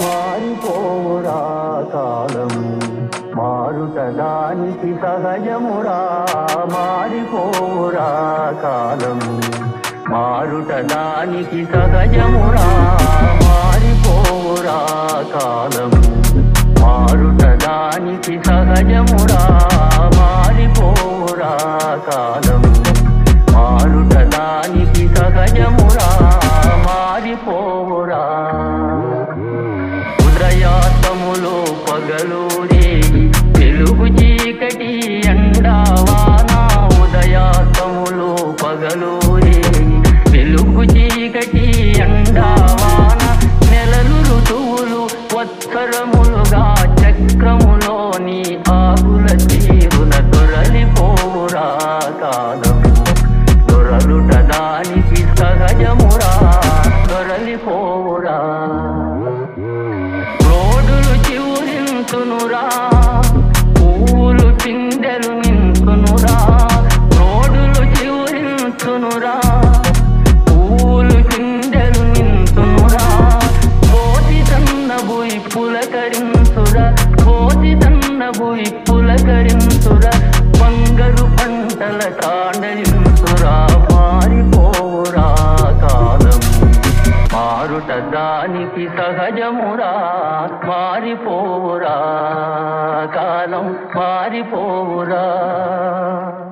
మారిపోరా కాలం మారుట దానికి సహజమురా మారిపోరా కాలం మారుట దానికి సహజమురా మారిపోరా కాలం మారుట దానికి సహజమురా మారిపోరా కాలం మారుట దానికి సహజమురా మారిపోరా ఉదయాస్తములో పగలూరే తెలుగు చీకటి ఎండావాన ఉదయాస్తములో పగలూరే తెలుగు చీకటి ఎండావాన నెలలు ఋతువులు వత్సరములుగా చక్రములోని ఆకుల తీరున దొరలిపోరా కాలం దొరలుట దానికి సహజమురా దొరలిపోరా రోడ్డులు చివురించునురా పువ్వులు పిందెలు నించునురా రోడ్డులు చివురించునురా పువ్వులు పిందెలు నించునురా కోతి తన్నబోయి పులకరించురా కోతి తన్నబోయి పులకరించురా బంగారు పంటల తాండలించురా మారిపోరా కాలం మారుట దానికి సహజమురా మారిపోరా కాలం మారిపోరా